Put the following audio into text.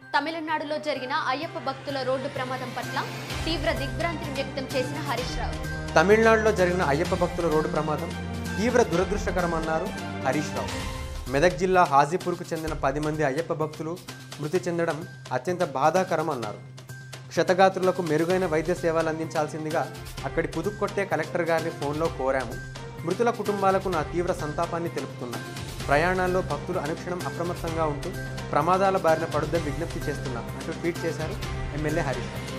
తమిళనాడులో జరిగిన అయ్యప్ప భక్తుల రోడ్డు ప్రమాదం పట్ల తీవ్ర దిగ్భ్రాంతిని వ్యక్తం చేసిన హరీష్ రావు తమిళనాడులో జరిగిన అయ్యప్ప భక్తుల రోడ్డు ప్రమాదం తీవ్ర దురదృష్టకరమన్నారు హరీష్ రావు మెదక్ జిల్లా హాజీపూర్కు చెందిన పది మంది అయ్యప్ప భక్తులు మృతి చెందడం అత్యంత బాధాకరం అన్నారు క్షతగాత్రులకు మెరుగైన వైద్య సేవలు అందించాల్సిందిగా అక్కడి పుదుక్కొట్టే కలెక్టర్ గారిని ఫోన్లో కోరాము మృతుల కుటుంబాలకు నా తీవ్ర సంతాపాన్ని తెలుపుతున్నా ప్రయాణాల్లో భక్తులు అనుక్షణం అప్రమత్తంగా ఉంటూ ప్రమాదాల బారిన పడుద్దని విజ్ఞప్తి చేస్తున్నా అంటూ ట్వీట్ చేశారు ఎమ్మెల్యే హరీష్ రావు